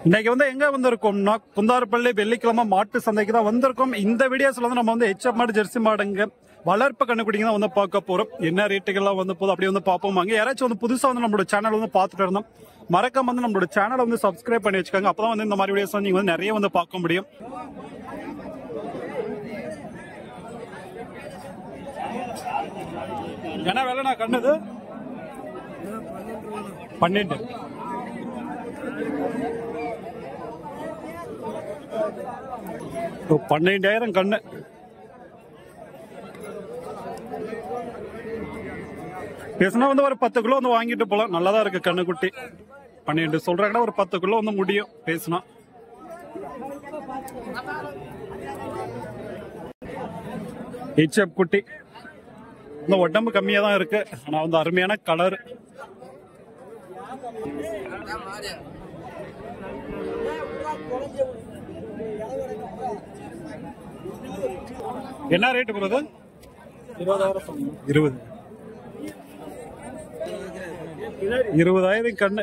இன்னைக்கு வந்து எங்க வந்திருக்கோம்னா குந்தாரப்பள்ளி வெள்ளிக்கிழமை மாட்டு சந்தைக்கு தான் வந்திருக்கோம் இந்த வீடியோஸ்ல வந்து நம்ம வந்து ஹெச்எப் மாடு ஜெர்சி மாடுங்க வளர்ப்பு கண்டுபிடிங்க தான் வந்து பார்க்க போறோம் என்ன ரேட்டுகள்லாம் வந்து போதும் அப்படியே வந்து பார்ப்போம் அங்க யாராச்சும் வந்து புதுசா வந்து நம்மளோட சேனல் வந்து பார்த்துட்டு இருந்தோம் மறக்காம வந்து நம்மளோட சேனலை வந்து சப்ஸ்கிரைப் பண்ணி வச்சுக்கோங்க அப்பதான் வந்து இந்த மாதிரி வீடியோஸ் வந்து நீங்க வந்து நிறைய வந்து பார்க்க முடியும் என்ன வேலை நான் கண்டது பன்னெண்டு இப்போ பன்னெண்டாயிரம் கண்ணு பேசுனா வந்து ஒரு பத்து கிலோ வந்து வாங்கிட்டு போலாம் நல்லாதான் இருக்கு கண்ணுக்குட்டி பன்னெண்டு சொல்றாங்கன்னா ஒரு பத்து கிலோ வந்து முடியும் பேசுனா ஹெச்எப் குட்டி இந்த உடம்பு கம்மியா தான் இருக்கு ஆனா வந்து அருமையான கலர் என்ன ரேட் ப்ரோ இருபதாயிரம் இருபது இருபதாயிரம் கண்ணு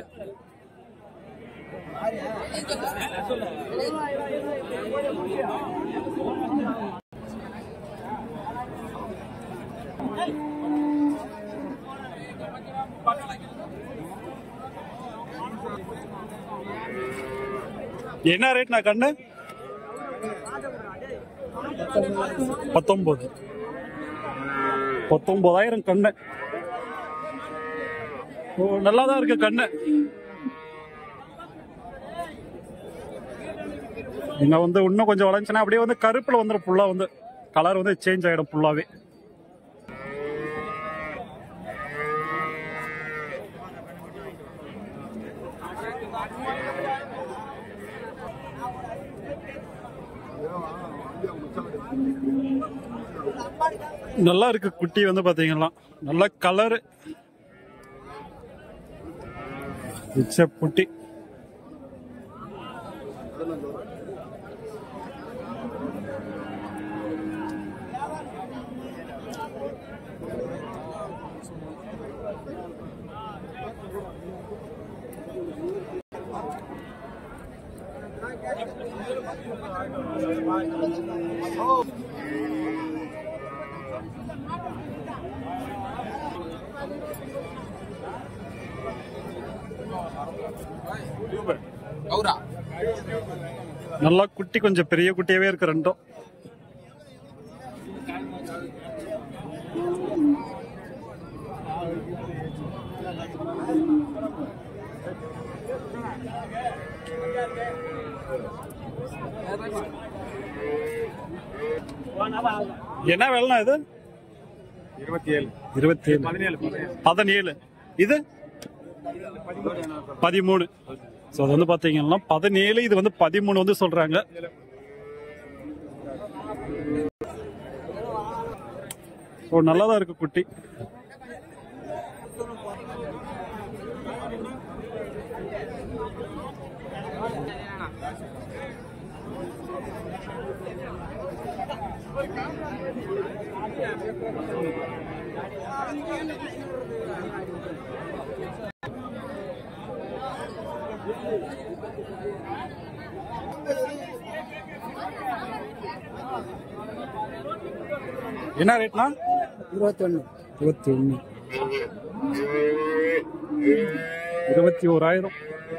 என்ன ரேட் நான் கண்ணு பத்தொன்பது பத்தொன்பதாயிரம் கண்ணு ஓ நல்லா தான் இருக்கு கண்ணு நீங்க வந்து இன்னும் கொஞ்சம் வளைஞ்சுன்னா அப்படியே வந்து கருப்புல வந்துடும் ஃபுல்லா வந்து கலர் வந்து சேஞ்ச் ஆயிடும் ஃபுல்லாவே நல்லா இருக்கு குட்டி வந்து பாத்தீங்கன்னா நல்ல கலர் குட்டி நல்லா குட்டி கொஞ்சம் பெரிய குட்டியாவே இருக்கு ரெண்டும் என்ன வேலைனா இது இருபத்தி ஏழு இருபத்தி ஏழு பதினேழு பதினேழு இது பதிமூணு ஸோ அது வந்து பாத்தீங்கன்னா பதினேழு இது வந்து பதிமூணு வந்து சொல்றாங்க ஓ நல்லாதான் இருக்கு குட்டி என்ன ரேட்னா இருபத்தொன்னு இருபத்தி ஒன்று இருபத்தி ஓராயிரம்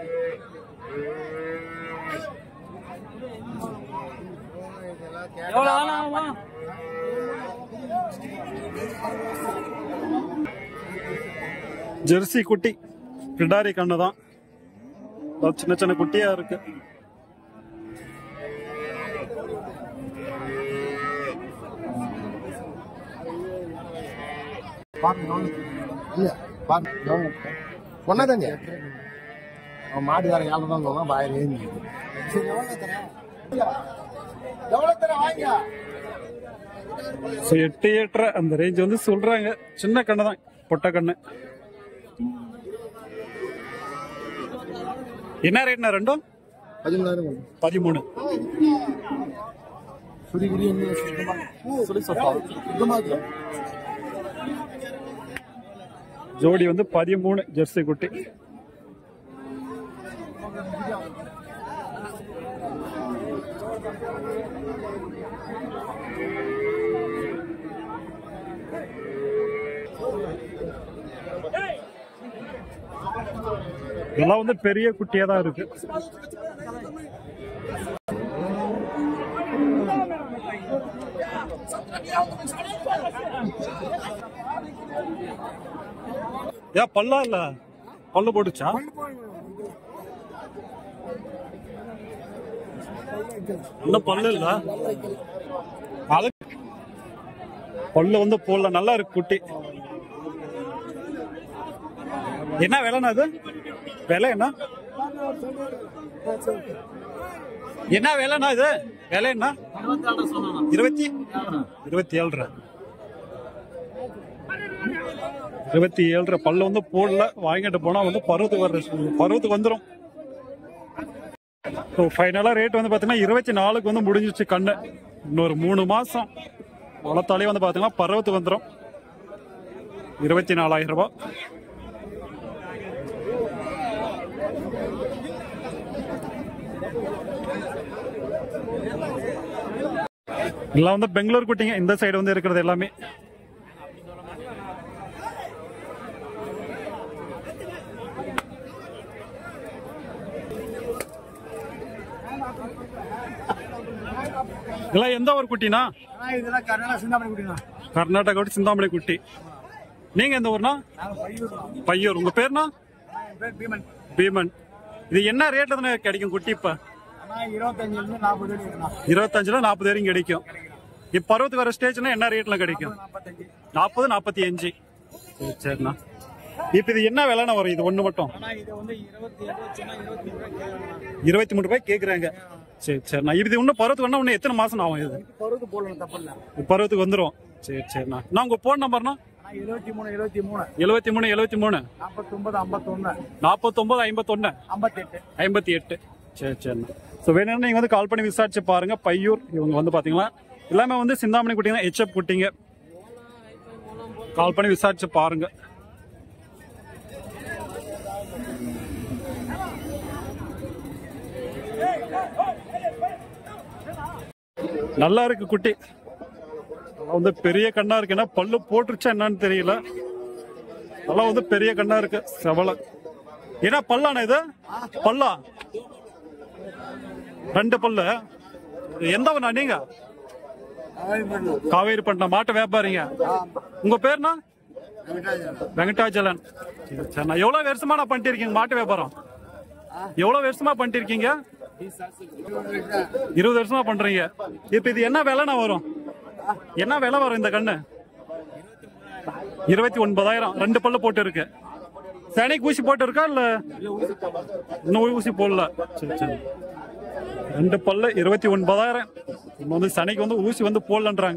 எவ்வளோ ஆகுமா ஜெர்சி குட்டி பிடாரி கண்ணு தான் அதாவது சின்ன சின்ன குட்டியா இருக்கு இல்ல பாருங்க ஒன்னாதாங்க அவன் மாடு வேற ஏழை தான் சொன்னா பாயிரம் ஏறி எவ்வளவு தர வாங்க ஸோ எட்டு எட்டரை அந்த ரேஞ்ச் வந்து சொல்றாங்க சின்ன கண்ணு தான் பொட்டை கண்ணு என்ன ரேட்னா ரெண்டும் பதிமூணாயிரம் கொண்டு பதிமூணு சுடி குடி என்ன சுத்தமா சுடி சப்பா சுத்தமா இருக்கு ஜோடி வந்து பதிமூணு ஜெர்சி குட்டி இதெல்லாம் வந்து பெரிய குட்டியா தான் இருக்கு ஏன் பல்லா இல்ல பல்லு போட்டுச்சா இன்னும் பல்லு இல்ல அது பல்லு வந்து போடல நல்லா இருக்கு குட்டி என்ன விலைண்ணா அது விலை என்ன என்ன விலைண்ணா இது விலை என்ன இருபத்தி இருபத்தி ஏழு ரூபா இருபத்தி ஏழு ரூபா பல்லு வந்து போடல வாங்கிட்டு போனா வந்து பருவத்துக்கு வர்ற பருவத்துக்கு வந்துடும் ஸோ ஃபைனலாக ரேட் வந்து பார்த்தீங்கன்னா இருபத்தி நாலுக்கு வந்து முடிஞ்சிச்சு கண்ணு இன்னொரு மூணு மாதம் வளர்த்தாலே வந்து பார்த்தீங்கன்னா பருவத்துக்கு வந்துடும் இருபத்தி நாலாயிரம் ரூபாய் எல்லாம் வந்து பெங்களூர் குட்டிங்க இந்த சைடு வந்து இருக்கிறது எல்லாமே இதெல்லாம் எந்த ஒரு குட்டினா இதெல்லாம் கர்நாடகா சிந்தாமணி குடிங்களா கர்நாடகா குட்டி சிந்தாமணி குட்டி நீங்க எந்த ஊர்னா நாங்கள் பையூர் பையூர் உங்க பேர்னா என் பேர் பீமன் பீமன் இது என்ன ரேட்ல தானே கிடைக்கும் குட்டி இப்ப ஆனால் இருபத்தஞ்சிலேருந்து நாற்பது வரைக்கும் இருக்குண்ணா இருபத்தஞ்சுல நாற்பது வரைக்கும் கிடைக்கும் இப்ப பருவத்துக்கு வர ஸ்டேஜ்னா என்ன ரேட்ல கிடைக்கும் நாற்பத்தஞ்சு நாற்பது நாற்பத்தி அஞ்சு சரி சரிண்ணா இப்ப இது என்ன விலைண்ணா வரும் இது ஒண்ணு மட்டும் ஆனால் இது வந்து இருபத்தி ஏழு வச்சுன்னா இருபத்தி மூணு ரூபாய் கேட்கலாம் இருபத்தி மூணு ரூபாய் கேக்குறாங்க சரி சரிண்ணா இது இன்னும் பருவத்துக்கு வேணா இன்னும் எத்தனை மாசம் ஆகும் இது பருவத்து போடலாம் தப்பு இல்லை இது பருவத்துக்கு வந்துரும் சரி சரிண்ணா நான் உங்க போன் நம்பர்னா ஆனால் இருபத்தி மூணு இருபத்தி மூணு எழுபத்தி மூணு எழுபத்தி மூணு நாற்பத்தொம்பது ஐம்பத்தொன்று நாற்பத்தொன்பது ஐம்பத்தொன்னு ஐம்பத்தெட்டு ஐம்பத்தி எட்டு சரி சரிண்ணா ஸோ வேணும்னா நீங்க வந்து கால் பண்ணி விசாரிச்சு பாருங்க பையூர் இவங்க வந்து பாத்தீங்களா எல்லாமே வந்து சிந்தாமணி குட்டிங்க ஹெச்எப் குட்டிங்க கால் பண்ணி விசாரிச்சு பாருங்க நல்லா இருக்கு குட்டி நல்லா வந்து பெரிய கண்ணா இருக்குன்னா பல்லு போட்டுருச்சா என்னன்னு தெரியல நல்லா வந்து பெரிய கண்ணா இருக்கு செவலை என்ன பல்லாண்ணா இது பல்லா ரெண்டு பல்லு எந்த ஊர்ண்ணா நீங்க காவேரி பட்டினம் மாட்டு வியாபாரிங்க உங்க பேர்னா வெங்கடாச்சலன் சரி, சரிண்ணா எவ்வளவு வருஷமா நான் பண்ணிட்டு இருக்கீங்க மாட்டு வியாபாரம் எவ்வளவு வருஷமா பண்ணிட்டு இருக்கீங்க இருபது வருஷமா பண்றீங்க இப்ப இது என்ன விலைண்ணா வரும் என்ன விலை வரும் இந்த கண்ணு இருபத்தி ஒன்பதாயிரம் ரெண்டு பல்லு போட்டு இருக்கு சனிக்கு ஊசி போட்டு இருக்கா இல்ல இன்னும் ஊசி போடல சரி சரி ரெண்டு பல்லு இருபத்தி ஒன்பதாயிரம் இன்னும் வந்து சனிக்கு வந்து ஊசி வந்து போடலன்றாங்க